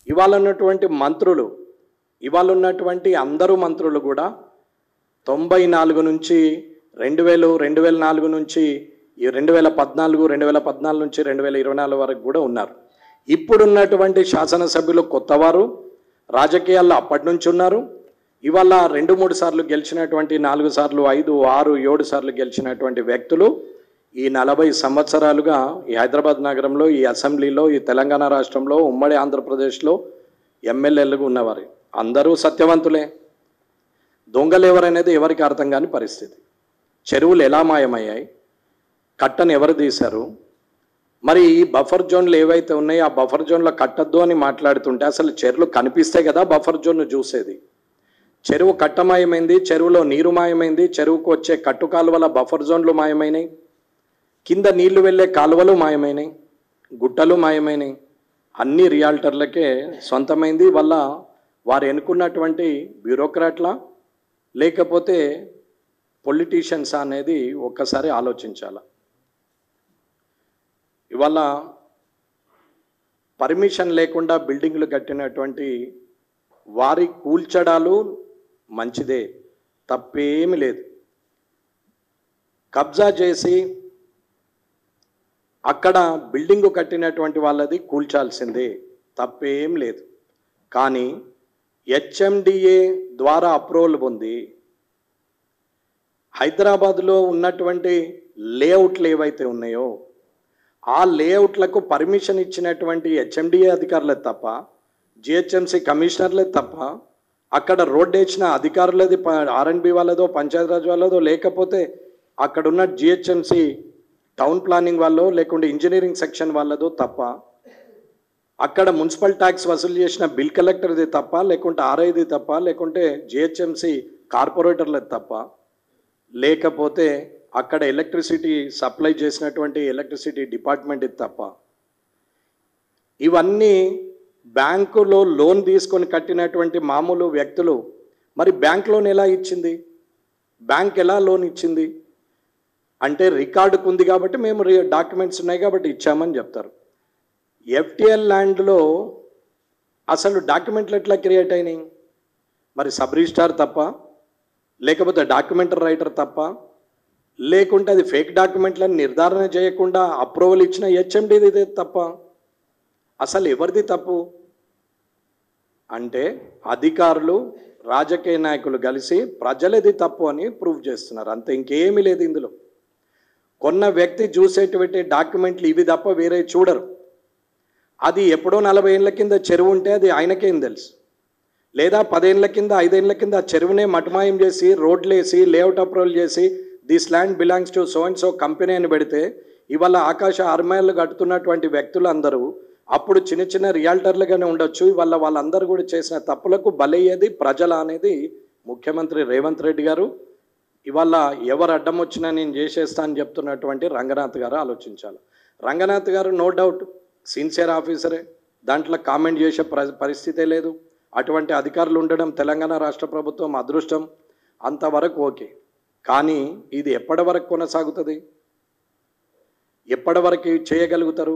ఇవాళ ఉన్నటువంటి మంత్రులు ఇవాళ ఉన్నటువంటి అందరూ మంత్రులు కూడా తొంభై నాలుగు నుంచి రెండు వేలు రెండు వేల నాలుగు నుంచి ఈ రెండు వేల పద్నాలుగు రెండు వేల పద్నాలుగు నుంచి రెండు వేల ఇరవై నాలుగు వరకు కూడా ఉన్నారు ఇప్పుడున్నటువంటి శాసనసభ్యులు కొత్తవారు రాజకీయాల్లో అప్పటి నుంచి ఉన్నారు ఇవాళ రెండు మూడు సార్లు గెలిచినటువంటి నాలుగు సార్లు ఐదు ఆరు ఏడు సార్లు గెలిచినటువంటి వ్యక్తులు ఈ నలభై సంవత్సరాలుగా ఈ హైదరాబాద్ నగరంలో ఈ అసెంబ్లీలో ఈ తెలంగాణ రాష్ట్రంలో ఉమ్మడి ఆంధ్రప్రదేశ్లో ఎమ్మెల్యేలుగా ఉన్నవారు అందరూ సత్యవంతులే దొంగలు ఎవరనేది ఎవరికి అర్థం కాని పరిస్థితి చెరువులు ఎలా మాయమయ్యాయి కట్టను ఎవరు తీశారు మరి ఈ బఫర్ జోన్లు ఏవైతే ఉన్నాయో ఆ బఫర్ జోన్లో కట్టద్దు అని మాట్లాడుతుంటే అసలు చెరువులు కనిపిస్తే కదా బఫర్ జోన్ చూసేది చెరువు కట్ట మాయమైంది చెరువులో నీరు మాయమైంది చెరువుకు వచ్చే కట్టు కాలువల బఫర్ జోన్లు మాయమైనాయి కింద నీళ్లు వెళ్ళే కాలువలు మాయమైనాయి గుట్టలు మాయమైనాయి అన్ని రియాల్టర్లకే సొంతమైంది వల్ల వారు ఎన్నుకున్నటువంటి బ్యూరోక్రాట్లా లేకపోతే పొలిటీషియన్స్ అనేది ఒక్కసారి ఆలోచించాల ఇవాళ పర్మిషన్ లేకుండా బిల్డింగ్లు కట్టినటువంటి వారి కూల్చడాలు మంచిదే తప్పేమి లేదు కబ్జా చేసి అక్కడ బిల్డింగు కట్టినటువంటి వాళ్ళది కూల్చాల్సిందే తప్పేం లేదు కానీ హెచ్ఎండిఏ ద్వారా అప్రూవల్ పొంది హైదరాబాద్లో ఉన్నటువంటి లేఅవుట్లు ఏవైతే ఉన్నాయో ఆ లేఅవుట్లకు పర్మిషన్ ఇచ్చినటువంటి హెచ్ఎండిఏ అధికారులే తప్ప జిహెచ్ఎంసి కమిషనర్లే తప్ప అక్కడ రోడ్డు వేసిన అధికారులది ఆర్ఎండ్బి వాళ్ళదో పంచాయతీరాజ్ వాళ్ళదో లేకపోతే అక్కడున్న జిహెచ్ఎంసి టౌన్ ప్లానింగ్ వాళ్ళో లేకుంటే ఇంజనీరింగ్ సెక్షన్ వాళ్ళదో తప్ప అక్కడ మున్సిపల్ ట్యాక్స్ వసూలు చేసిన బిల్ కలెక్టర్ది తప్ప లేకుంటే ఆర్ఐది తప్ప లేకుంటే జిహెచ్ఎంసి కార్పొరేటర్లది తప్ప లేకపోతే అక్కడ ఎలక్ట్రిసిటీ సప్లై చేసినటువంటి ఎలక్ట్రిసిటీ డిపార్ట్మెంట్ ఇది తప్ప ఇవన్నీ బ్యాంకులో లోన్ తీసుకొని కట్టినటువంటి మామూలు వ్యక్తులు మరి బ్యాంక్ లోన్ ఎలా ఇచ్చింది బ్యాంక్ ఎలా లోన్ ఇచ్చింది అంటే రికార్డుకు ఉంది కాబట్టి మేము డాక్యుమెంట్స్ ఉన్నాయి కాబట్టి ఇచ్చామని చెప్తారు ఎఫ్టిఎల్ ల్యాండ్లో అసలు డాక్యుమెంట్లు ఎట్లా క్రియేట్ అయినాయి మరి సబ్ రిజిస్టార్ తప్ప లేకపోతే డాక్యుమెంటరీ రైటర్ తప్ప లేకుంటే అది ఫేక్ డాక్యుమెంట్లను నిర్ధారణ చేయకుండా అప్రూవల్ ఇచ్చిన హెచ్ఎండిది తప్ప అసలు ఎవరిది తప్పు అంటే అధికారులు రాజకీయ నాయకులు కలిసి ప్రజలది తప్పు అని ప్రూవ్ చేస్తున్నారు అంతే ఇంకేమీ లేదు ఇందులో కొన్న వ్యక్తి చూసేటువంటి డాక్యుమెంట్లు ఇవి తప్ప వేరే చూడరు అది ఎప్పుడో నలభై ఏళ్ళ కింద చెరువు ఉంటే అది ఆయనకేం తెలుసు లేదా పదేళ్ల కింద ఐదేళ్ల కింద ఆ చెరువునే మటుమాయం చేసి రోడ్లు వేసి లేఅవుట్ అప్రూవల్ చేసి this land belongs to so and so company అని పెడితే ఇవాళ ఆకాశ ఆర్మాయిలు కట్టుతున్నటువంటి వ్యక్తులందరూ అప్పుడు చిన్న చిన్న రియాల్టర్లుగానే ఉండొచ్చు ఇవాళ వాళ్ళందరూ కూడా చేసిన తప్పులకు బలయ్యేది ప్రజల అనేది ముఖ్యమంత్రి రేవంత్ రెడ్డి గారు ఇవాళ ఎవరు అడ్డం వచ్చినా నేను చేసేస్తా అని చెప్తున్నటువంటి రంగనాథ్ గారు ఆలోచించాలి రంగనాథ్ గారు నో డౌట్ సిన్సియర్ ఆఫీసరే దాంట్లో కామెంట్ చేసే ప్ర పరిస్థితే లేదు అటువంటి అధికారులు ఉండడం తెలంగాణ రాష్ట్ర ప్రభుత్వం అదృష్టం అంతవరకు ఓకే కానీ ఇది ఎప్పటి వరకు కొనసాగుతుంది ఎప్పటి వరకు చేయగలుగుతారు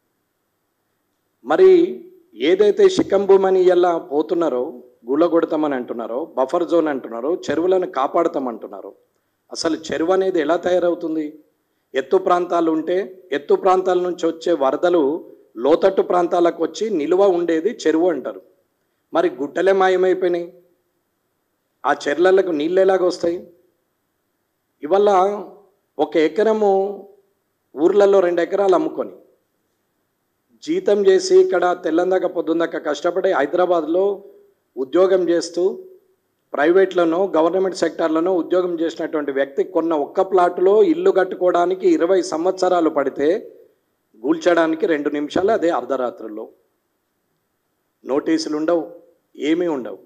మరి ఏదైతే శికంభూమని ఇలా పోతున్నారో గుళ్ళగొడతామని అంటున్నారో బఫర్ జోన్ అంటున్నారో చెరువులను కాపాడుతామంటున్నారు అసలు చెరువు అనేది ఎలా తయారవుతుంది ఎత్తు ప్రాంతాలు ఉంటే ఎత్తు ప్రాంతాల నుంచి వచ్చే వరదలు లోతట్టు ప్రాంతాలకు వచ్చి నిలువ ఉండేది చెరువు అంటారు మరి గుట్టలే మాయమైపోయినాయి ఆ చెర్లలకు నీళ్ళు ఎలాగ వస్తాయి ఇవల్ల ఒక ఎకరము ఊర్లలో రెండు ఎకరాలు అమ్ముకొని జీతం చేసి ఇక్కడ తెల్లందాక పొద్దుందాక కష్టపడి హైదరాబాద్లో ఉద్యోగం చేస్తూ ప్రైవేట్లోనో గవర్నమెంట్ సెక్టార్లోనో ఉద్యోగం చేసినటువంటి వ్యక్తి కొన్న ఒక్క ప్లాటులో ఇల్లు కట్టుకోవడానికి ఇరవై సంవత్సరాలు పడితే గూల్చడానికి రెండు నిమిషాలు అదే అర్ధరాత్రుల్లో నోటీసులు ఉండవు ఏమీ ఉండవు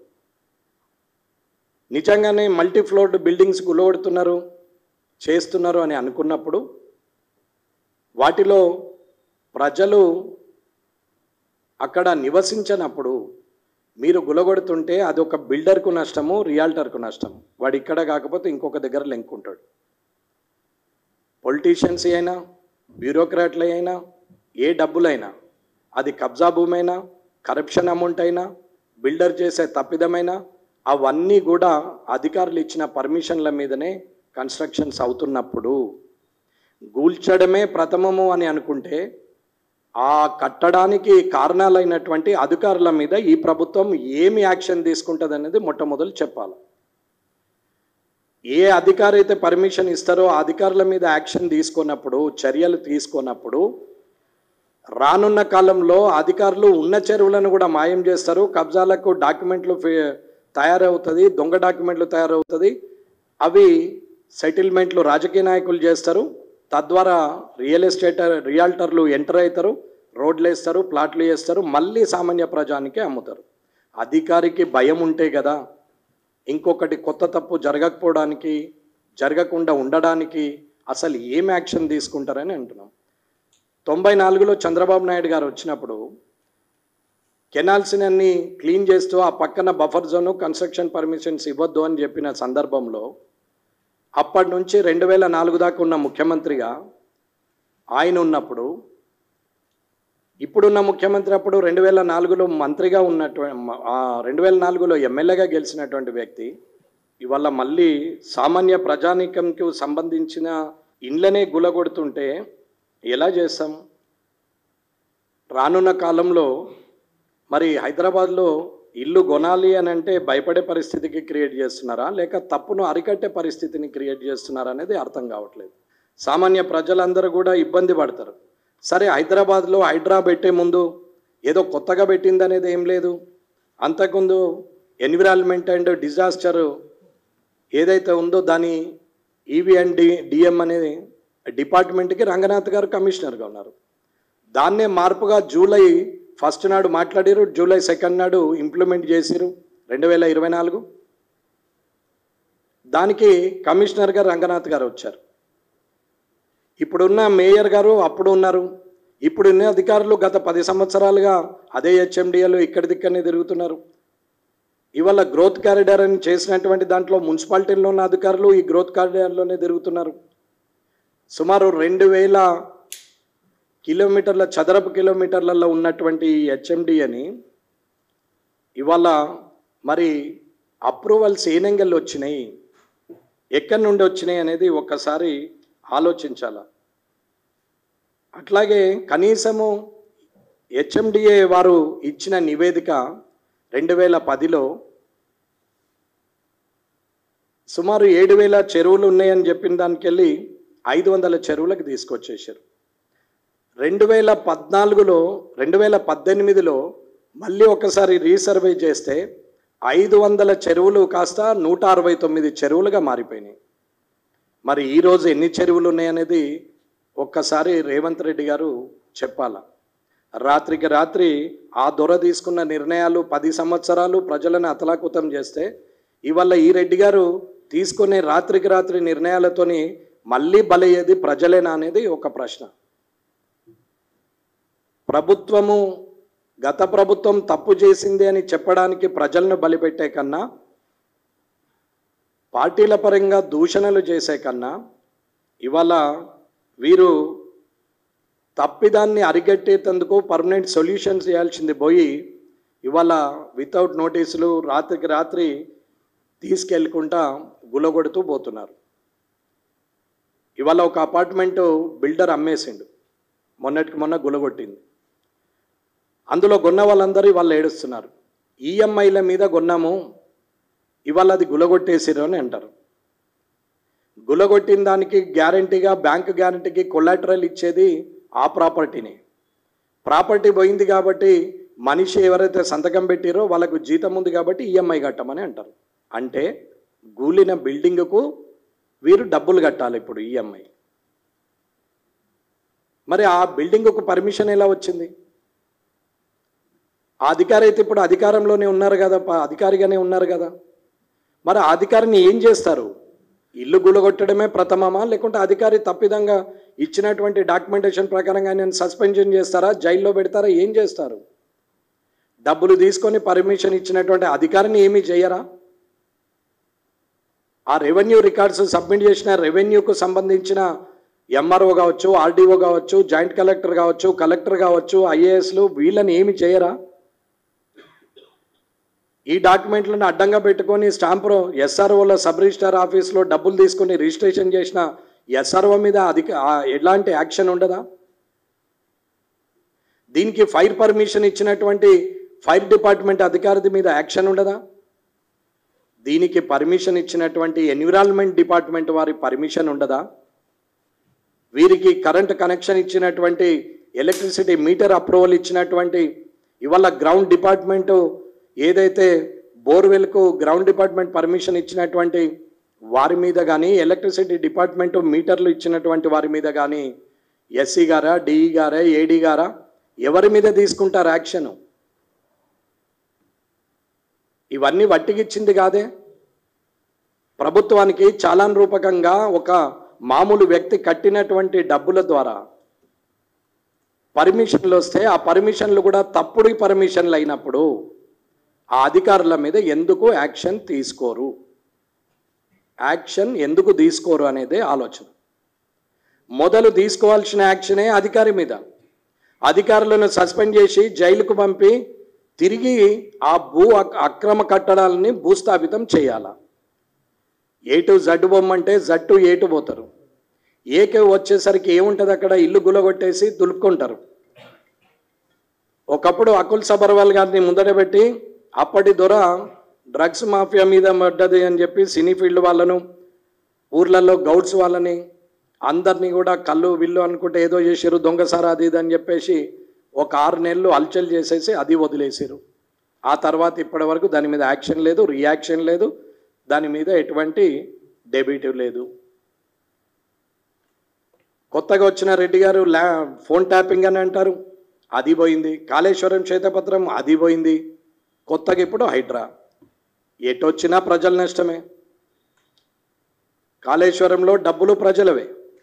నిజంగానే మల్టీ ఫ్లోర్డ్ బిల్డింగ్స్ గులగొడుతున్నారు చేస్తున్నారు అని అనుకున్నప్పుడు వాటిలో ప్రజలు అక్కడ నివసించనప్పుడు మీరు గులగొడుతుంటే అది ఒక బిల్డర్కు నష్టము రియాల్టర్కు నష్టము వాడు ఇక్కడ కాకపోతే ఇంకొక దగ్గర లెంకుంటాడు పొలిటీషియన్స్ అయినా బ్యూరోక్రాట్లు అయినా ఏ డబ్బులైనా అది కబ్జా భూమి అయినా కరప్షన్ అమౌంట్ అయినా బిల్డర్ చేసే తప్పిదమైనా అవన్నీ కూడా అధికారులు ఇచ్చిన పర్మిషన్ల మీదనే కన్స్ట్రక్షన్స్ అవుతున్నప్పుడు గూల్చడమే ప్రథమము అని అనుకుంటే ఆ కట్టడానికి కారణాలైనటువంటి అధికారుల మీద ఈ ప్రభుత్వం ఏమి యాక్షన్ తీసుకుంటుంది అనేది మొట్టమొదలు చెప్పాలి ఏ అధికారి అయితే పర్మిషన్ ఇస్తారో ఆ అధికారుల మీద యాక్షన్ తీసుకున్నప్పుడు చర్యలు తీసుకున్నప్పుడు రానున్న కాలంలో అధికారులు ఉన్న చెరువులను కూడా మాయం చేస్తారు కబ్జాలకు డాక్యుమెంట్లు ఫే- తయారవుతుంది దొంగ డాక్యుమెంట్లు తయారవుతుంది అవి సెటిల్మెంట్లు రాజకీయ నాయకులు చేస్తారు తద్వారా రియల్ ఎస్టేట్ రియాల్టర్లు ఎంటర్ అవుతారు రోడ్లు వేస్తారు ప్లాట్లు వేస్తారు మళ్ళీ సామాన్య ప్రజానికి అమ్ముతారు అధికారికి భయం ఉంటే కదా ఇంకొకటి కొత్త తప్పు జరగకపోవడానికి జరగకుండా ఉండడానికి అసలు ఏం యాక్షన్ తీసుకుంటారని అంటున్నాం తొంభై నాలుగులో చంద్రబాబు నాయుడు గారు వచ్చినప్పుడు కెనాల్స్ని అన్ని క్లీన్ చేస్తూ ఆ పక్కన బఫర్ జోన్ కన్స్ట్రక్షన్ పర్మిషన్స్ ఇవ్వద్దు అని చెప్పిన సందర్భంలో అప్పటి నుంచి రెండు వేల నాలుగు దాకా ఉన్న ముఖ్యమంత్రిగా ఆయన ఉన్నప్పుడు ఇప్పుడున్న ముఖ్యమంత్రి అప్పుడు రెండు వేల నాలుగులో మంత్రిగా ఉన్నటువంటి రెండు వేల నాలుగులో ఎమ్మెల్యేగా గెలిచినటువంటి వ్యక్తి ఇవాళ మళ్ళీ సామాన్య ప్రజానీకంకి సంబంధించిన ఇండ్లనే గులగొడుతుంటే ఎలా చేస్తాం రానున్న కాలంలో మరి హైదరాబాద్లో ఇల్లు కొనాలి అని అంటే భయపడే పరిస్థితికి క్రియేట్ చేస్తున్నారా లేక తప్పును అరికట్టే పరిస్థితిని క్రియేట్ చేస్తున్నారా అనేది అర్థం కావట్లేదు సామాన్య ప్రజలందరూ కూడా ఇబ్బంది పడతారు సరే హైదరాబాద్లో హైడ్రా పెట్టే ముందు ఏదో కొత్తగా పెట్టింది అనేది ఏం లేదు అంతకుముందు ఎన్విరాన్మెంట్ అండ్ డిజాస్టర్ ఏదైతే ఉందో దాని ఈవీ అండ్ డి డిఎం అనేది డిపార్ట్మెంట్కి రంగనాథ్ గారు కమిషనర్గా ఉన్నారు దాన్నే మార్పుగా జూలై ఫస్ట్ నాడు మాట్లాడారు జూలై సెకండ్ నాడు ఇంప్లిమెంట్ చేసిరు రెండు వేల ఇరవై నాలుగు దానికి కమిషనర్గా రంగనాథ్ గారు వచ్చారు ఇప్పుడున్న మేయర్ గారు అప్పుడు ఉన్నారు ఇప్పుడున్న అధికారులు గత పది సంవత్సరాలుగా అదే హెచ్ఎండిఏలు ఇక్కడిదిక్కడనే తిరుగుతున్నారు ఇవాళ గ్రోత్ కారిడార్ అని చేసినటువంటి దాంట్లో మున్సిపాలిటీల్లో ఉన్న అధికారులు ఈ గ్రోత్ కారిడార్లోనే తిరుగుతున్నారు సుమారు రెండు వేల కిలోమీటర్ల చదరపు కిలోమీటర్లలో ఉన్నటువంటి ఈ హెచ్ఎండిఏని ఇవాళ మరి అప్రూవల్స్ ఏ నెంగల్లో వచ్చినాయి ఎక్కడి నుండి వచ్చినాయి అనేది ఒక్కసారి ఆలోచించాల అట్లాగే కనీసము హెచ్ఎండిఏ వారు ఇచ్చిన నివేదిక రెండు వేల పదిలో సుమారు ఏడు వేల చెరువులు ఉన్నాయని చెప్పిన దానికి వెళ్ళి ఐదు వందల చెరువులకు తీసుకొచ్చేసారు రెండు వేల పద్నాలుగులో రెండు వేల పద్దెనిమిదిలో మళ్ళీ ఒకసారి రీసర్వే చేస్తే ఐదు వందల చెరువులు కాస్త నూట అరవై తొమ్మిది చెరువులుగా మారిపోయినాయి మరి ఈరోజు ఎన్ని చెరువులు ఉన్నాయనేది ఒక్కసారి రేవంత్ రెడ్డి గారు చెప్పాలా రాత్రికి రాత్రి ఆ దొర తీసుకున్న నిర్ణయాలు పది సంవత్సరాలు ప్రజలను అతలాకుతం చేస్తే ఇవాళ ఈ రెడ్డి గారు తీసుకునే రాత్రికి రాత్రి నిర్ణయాలతోని మళ్ళీ బలయ్యేది ప్రజలేనా అనేది ఒక ప్రశ్న ప్రభుత్వము గత ప్రభుత్వం తప్పు చేసింది అని చెప్పడానికి ప్రజలను బలిపెట్టే కన్నా పార్టీల పరంగా దూషణలు చేసే కన్నా ఇవాళ వీరు తప్పిదాన్ని అరికట్టేందుకు పర్మనెంట్ సొల్యూషన్స్ చేయాల్సింది పోయి ఇవాళ వితౌట్ నోటీసులు రాత్రికి రాత్రి తీసుకెళ్ళకుండా గులగొడుతూ పోతున్నారు ఇవాళ ఒక అపార్ట్మెంటు బిల్డర్ అమ్మేసిండు మొన్నటికి మొన్న గులగొట్టింది అందులో కొన్న వాళ్ళందరూ వాళ్ళు ఏడుస్తున్నారు ఈఎంఐల మీద కొన్నాము ఇవాళ అది గులగొట్టేసిరు అని అంటారు గులగొట్టిన దానికి గ్యారంటీగా బ్యాంక్ గ్యారంటీకి కొలాటరల్ ఇచ్చేది ఆ ప్రాపర్టీని ప్రాపర్టీ పోయింది కాబట్టి మనిషి ఎవరైతే సంతకం పెట్టిరో వాళ్ళకు జీతం ఉంది కాబట్టి ఈఎంఐ కట్టమని అంటారు అంటే గూలిన బిల్డింగ్కు వీరు డబ్బులు కట్టాలి ఇప్పుడు ఈఎంఐ మరి ఆ బిల్డింగ్కు పర్మిషన్ ఎలా వచ్చింది ఆ అధికారి అయితే ఇప్పుడు అధికారంలోనే ఉన్నారు కదా ప- అధికారిగానే ఉన్నారు కదా మరి ఆ అధికారిని ఏం చేస్తారు ఇల్లు గులగొట్టడమే ప్రథమమా లేకుంటే అధికారి తప్పిదంగా ఇచ్చినటువంటి డాక్యుమెంటేషన్ ప్రకారంగా ఆయన సస్పెన్షన్ చేస్తారా జైల్లో పెడతారా ఏం చేస్తారు డబ్బులు తీసుకొని పర్మిషన్ ఇచ్చినటువంటి అధికారిని ఏమీ చేయరా ఆ రెవెన్యూ రికార్డ్స్ సబ్మిట్ చేసిన రెవెన్యూకు సంబంధించిన ఎంఆర్ఓ కావచ్చు ఆర్డీఓ కావచ్చు జాయింట్ కలెక్టర్ కావచ్చు కలెక్టర్ కావచ్చు ఐఏఎస్లు వీళ్ళని ఏమి చేయరా ఈ డాక్యుమెంట్లను అడ్డంగా పెట్టుకొని స్టాంపు ఎస్ఆర్ఓలో సబ్ రిజిస్టార్ ఆఫీస్లో డబ్బులు తీసుకొని రిజిస్ట్రేషన్ చేసిన ఎస్ఆర్ఓ మీద అధిక ఆ ఎలాంటి యాక్షన్ ఉండదా దీనికి ఫైర్ పర్మిషన్ ఇచ్చినటువంటి ఫైర్ డిపార్ట్మెంట్ అధికారి మీద యాక్షన్ ఉండదా దీనికి పర్మిషన్ ఇచ్చినటువంటి ఎన్విరాన్మెంట్ డిపార్ట్మెంట్ వారి పర్మిషన్ ఉండదా వీరికి కరెంట్ కనెక్షన్ ఇచ్చినటువంటి ఎలక్ట్రిసిటీ మీటర్ అప్రూవల్ ఇచ్చినటువంటి ఇవాళ గ్రౌండ్ డిపార్ట్మెంటు ఏదైతే బోర్వెల్కు గ్రౌండ్ డిపార్ట్మెంట్ పర్మిషన్ ఇచ్చినటువంటి వారి మీద కానీ ఎలక్ట్రిసిటీ డిపార్ట్మెంట్ మీటర్లు ఇచ్చినటువంటి వారి మీద కానీ ఎస్సీ గారా డిఈ గారా ఏడీ గారా ఎవరి మీద తీసుకుంటారు యాక్షన్ ఇవన్నీ వట్టిగిచ్చింది కాదే ప్రభుత్వానికి చాలాన్ రూపకంగా ఒక మామూలు వ్యక్తి కట్టినటువంటి డబ్బుల ద్వారా పర్మిషన్లు వస్తే ఆ పర్మిషన్లు కూడా తప్పుడు పర్మిషన్లు అయినప్పుడు ఆ అధికారుల మీద ఎందుకు యాక్షన్ తీసుకోరు యాక్షన్ ఎందుకు తీసుకోరు అనేదే ఆలోచన మొదలు తీసుకోవాల్సిన యాక్షనే అధికారి మీద అధికారులను సస్పెండ్ చేసి జైలుకు పంపి తిరిగి ఆ భూ అక్- అక్రమ కట్టడాలని భూస్థాపితం చేయాలా ఏ టు జడ్ బొమ్మంటే జడ్ టు ఏ టు పోతారు ఏకే వచ్చేసరికి ఏముంటుంది అక్కడ ఇల్లు గులగొట్టేసి దులుపుకుంటారు ఒకప్పుడు అకుల్ సబర్వాల్ గారిని ముందట పెట్టి అప్పటి దొర డ్రగ్స్ మాఫియా మీద పడ్డది అని చెప్పి సినీ ఫీల్డ్ వాళ్ళను ఊర్లలో గౌడ్స్ వాళ్ళని అందరినీ కూడా కళ్ళు విల్లు అనుకుంటే ఏదో చేసారు దొంగసార అది ఇది అని చెప్పేసి ఒక ఆరు నెలలు అల్చల్ చేసేసి అది వదిలేసారు ఆ తర్వాత ఇప్పటి వరకు దాని మీద యాక్షన్ లేదు రియాక్షన్ లేదు దాని మీద ఎటువంటి డెబిట్ లేదు కొత్తగా వచ్చిన రెడ్డి గారు ల్యా ఫోన్ ట్యాపింగ్ అని అంటారు అది పోయింది కాళేశ్వరం శ్వేతపత్రం అది పోయింది కొత్తగా ఇప్పుడు హైడ్రా ఎటొచ్చినా ప్రజల నష్టమే కాళేశ్వరంలో డబ్బులు ప్రజలవే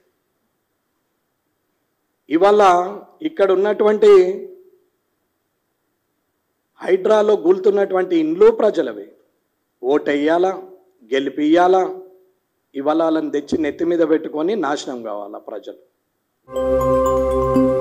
ఇవాళ ఇక్కడ ఉన్నటువంటి హైడ్రాలో గూలుతున్నటువంటి ఇండ్లు ప్రజలవే ఓటెయ్యాలా గెలిపియ్యాలా ఇవాళ వాళ్ళని తెచ్చి నెత్తి మీద పెట్టుకొని నాశనం కావాలా ప్రజలు